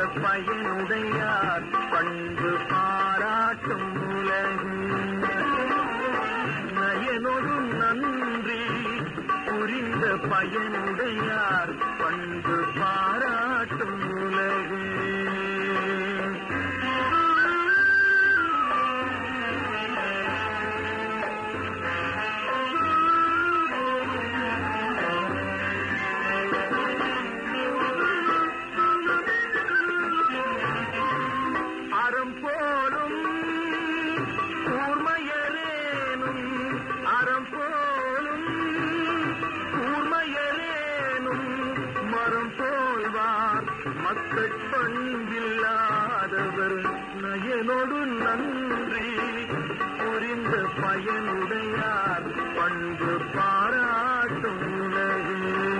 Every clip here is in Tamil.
பயனுடையார் பண்பு பாராட்டும் உலகு நயனொடும் நன்றி புரிந்த பயனுடையார் பண்பு பாராட்டும் உலகு அறம் போலும் கூர்மையரேனும் அறம் போலும் கூர்மையரேனும் மரம் போல்வார் மக்கள் பண்பில்லாதவர் நயனொடு நன்றி புரிந்த பயனுடையார் பண்பு பாராட்டும் உலகு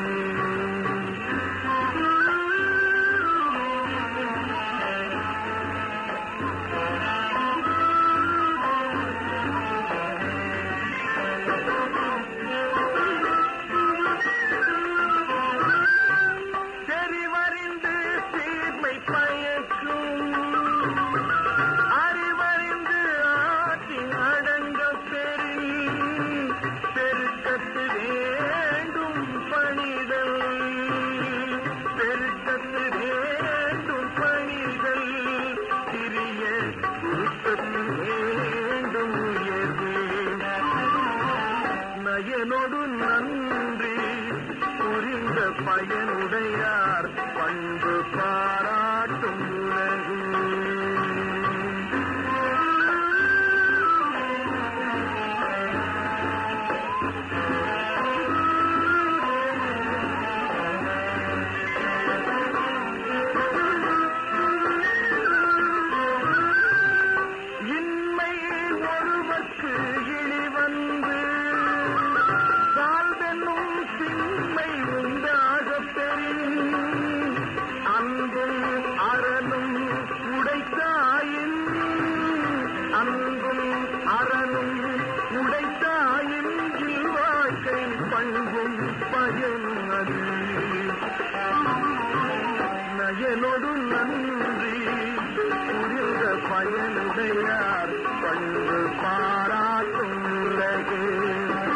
தெரிவறிந்து தீர்மை பயக்கும் அறிவறிந்து ஆற்றின் அடங்க பெறி பெருக்கத்து வேண்டும் பணிதல் பெருக்கத்து வேண்டும் பணிதல் சிறிய குருக்கத்து வேண்டும் உயர்வு நயனொடு நன்றி புரிந்த பயனுடையார் பண்பு பாராட்டும் உலகு இன்மை ஒருவர்க்கு இழிவந்து வாழ்வென்னும் திண்மை உண்டாக பெறின் அன்பும் அறனும் உடைத்தாயின் அன்பும் அறனும் உடைத்தாயின் வாழ்க்கை பண்பும் பயனும் அது நயனொடு நன்றி புரிந்த பயனுடையார் பண்பு பாராட்டும் உலகு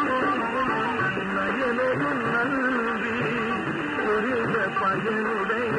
நயனொடு நன்றி புரிந்த பயனுடைய